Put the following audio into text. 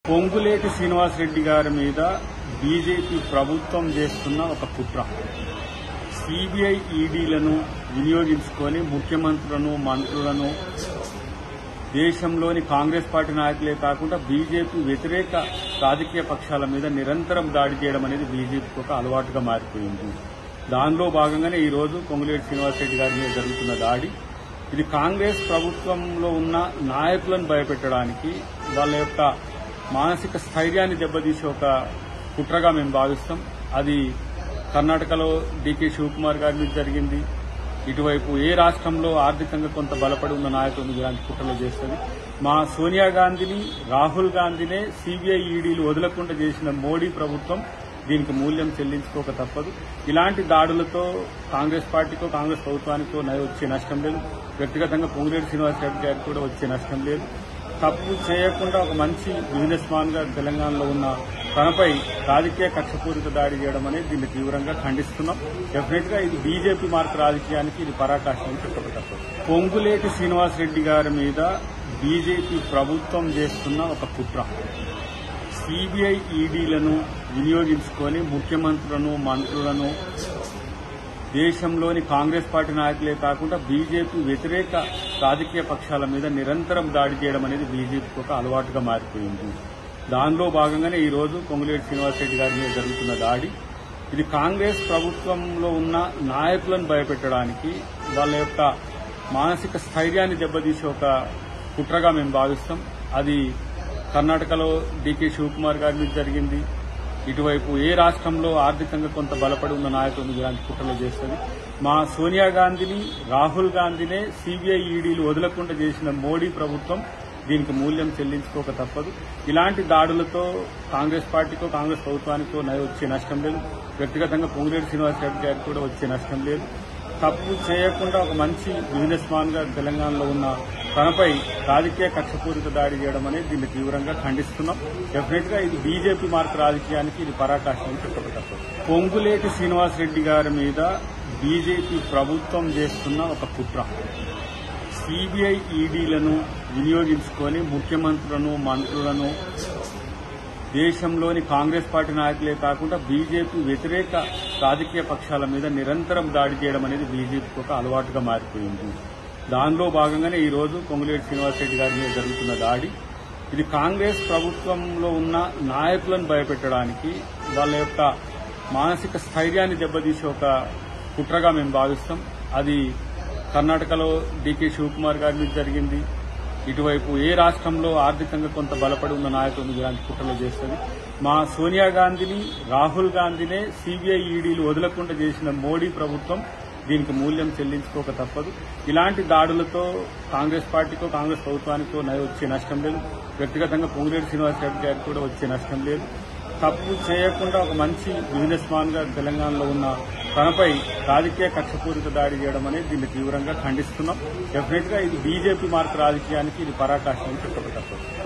పొంగులేటి శ్రీనివాసరెడ్డి గారి మీద బీజేపీ ప్రభుత్వం చేస్తున్న ఒక కుట్ర సిబిఐ ఈడీలను వినియోగించుకొని ముఖ్యమంత్రులను మంత్రులను దేశంలోని కాంగ్రెస్ పార్టీ నాయకులే కాకుండా బీజేపీ వ్యతిరేక రాజకీయ పక్షాల మీద నిరంతరం దాడి చేయడం అనేది బీజేపీకి ఒక అలవాటుగా మారిపోయింది దానిలో భాగంగానే ఈ రోజు పొంగులేటి శ్రీనివాసరెడ్డి గారి మీద జరుగుతున్న దాడి ఇది కాంగ్రెస్ ప్రభుత్వంలో ఉన్న నాయకులను భయపెట్టడానికి వాళ్ళ యొక్క మానసిక స్థైర్యాన్ని దెబ్బతీసే ఒక కుట్రగా మేము భావిస్తాం అది కర్ణాటకలో డీకే శివకుమార్ గారి మీద జరిగింది ఇటువైపు ఏ రాష్ట్రంలో ఆర్థికంగా కొంత బలపడి ఉన్న నాయకులు ఇలాంటి కుట్రలు చేస్తుంది మా సోనియా గాంధీని రాహుల్ గాంధీనే సిబిఐ ఈడీలు వదలకుండా చేసిన మోడీ ప్రభుత్వం దీనికి మూల్యం చెల్లించుకోక తప్పదు ఇలాంటి దాడులతో కాంగ్రెస్ పార్టీకో కాంగ్రెస్ ప్రభుత్వానికో న- వచ్చే నష్టం లేదు వ్యక్తిగతంగా పొంగులేటి శ్రీనివాసరెడ్డి గారికి కూడా వచ్చే నష్టం లేదు తప్పు చేయకుండా ఒక మంచి బిజినెస్ మ్యాన్ గా తెలంగాణలో ఉన్న తనపై రాజకీయ కక్షపూరిత దాడి చేయడం అనేది దీన్ని తీవ్రంగా ఖండిస్తున్నాం డెఫినెట్ గా ఇది బీజేపీ మార్క్ రాజకీయానికి ఇది పరాకాశం అని చెప్పక తప్పదు పొంగులేటి శ్రీనివాసరెడ్డి గారి మీద బీజేపీ ప్రభుత్వం చేస్తున్న ఒక కుట్ర సిబిఐ ఈడీలను వినియోగించుకొని ముఖ్యమంత్రులను మంత్రులను దేశంలోని కాంగ్రెస్ పార్టీ నాయకులే కాకుండా బీజేపీ వ్యతిరేక రాజకీయ పక్షాల మీద నిరంతరం దాడి చేయడం అనేది బీజేపీకి ఒక అలవాటుగా మారిపోయింది దానిలో భాగంగానే ఈ రోజు పొంగులేటి శ్రీనివాసరెడ్డి గారి మీద జరుగుతున్న దాడి ఇది కాంగ్రెస్ ప్రభుత్వంలో ఉన్న నాయకులను భయపెట్టడానికి వాళ్ళ యొక్క మానసిక స్థైర్యాన్ని దెబ్బతీసే ఒక కుట్రగా మేము భావిస్తాం అది కర్ణాటకలో డీకే శివకుమార్ గారి మీద జరిగింది ఇటువైపు ఏ రాష్ట్రంలో ఆర్థికంగా కొంత బలపడి ఉన్న నాయకులు ఇలాంటి కుట్రలు చేస్తుంది మా సోనియా గాంధీని రాహుల్ గాంధీనే సిబిఐ ఈడీలు వదలకుండా చేసిన మోడీ ప్రభుత్వం దీనికి మూల్యం చెల్లించుకోక తప్పదు ఇలాంటి దాడులతో కాంగ్రెస్ పార్టీకో కాంగ్రెస్ ప్రభుత్వానికో న- వచ్చే నష్టం లేదు వ్యక్తిగతంగా పొంగులేటి శ్రీనివాసరెడ్డి గారికి కూడా వచ్చే నష్టం లేదు తప్పు చేయకుండా ఒక మంచి బిజినెస్ మ్యాన్ గా తెలంగాణలో ఉన్న తనపై రాజకీయ కక్షపూరిత దాడి చేయడం అనేది దీన్ని తీవ్రంగా ఖండిస్తున్నాం డెఫినెట్ గా ఇది బీజేపీ మార్క్ రాజకీయానికి ఇది పరాకాశం అని చెప్పక తప్పదు పొంగులేటి శ్రీనివాసరెడ్డి గారి మీద బీజేపీ ప్రభుత్వం చేస్తున్న ఒక కుట్ర సిబిఐ ఈడీలను వినియోగించుకొని ముఖ్యమంత్రులను మంత్రులను దేశంలోని కాంగ్రెస్ పార్టీ నాయకులే కాకుండా బీజేపీ వ్యతిరేక రాజకీయ పక్షాల మీద నిరంతరం దాడి చేయడం అనేది బీజేపీకి ఒక అలవాటుగా మారిపోయింది దానిలో భాగంగానే ఈ రోజు పొంగులేటి శ్రీనివాసరెడ్డి గారి మీద జరుగుతున్న దాడి ఇది కాంగ్రెస్ ప్రభుత్వంలో ఉన్న నాయకులను భయపెట్టడానికి వాళ్ళ యొక్క మానసిక స్థైర్యాన్ని దెబ్బతీసే ఒక కుట్రగా మేము భావిస్తాం అది కర్ణాటకలో డీకే శివకుమార్ గారి మీద జరిగింది ఇటువైపు ఏ రాష్ట్రంలో ఆర్థికంగా కొంత బలపడి ఉన్న నాయకులు ఇలాంటి కుట్రలు చేస్తుంది మా సోనియా గాంధీని రాహుల్ గాంధీనే సిబిఐ ఈడీలు వదలకుండా చేసిన మోడీ ప్రభుత్వం దీనికి మూల్యం చెల్లించుకోక తప్పదు ఇలాంటి దాడులతో కాంగ్రెస్ పార్టీకో కాంగ్రెస్ ప్రభుత్వానికో న- వచ్చే నష్టం లేదు వ్యక్తిగతంగా పొంగులేటి శ్రీనివాసరెడ్డి గారికి కూడా వచ్చే నష్టం లేదు తప్పు చేయకుండా ఒక మంచి బిజినెస్ మ్యాన్ గా తెలంగాణలో ఉన్న తనపై రాజకీయ కక్షపూరిత దాడి చేయడం అనేది దీన్ని తీవ్రంగా ఖండిస్తున్నాం డెఫినెట్ గా ఇది బీజేపీ మార్క్ రాజకీయానికి ఇది పరాకాశం అని చెప్పక తప్పదు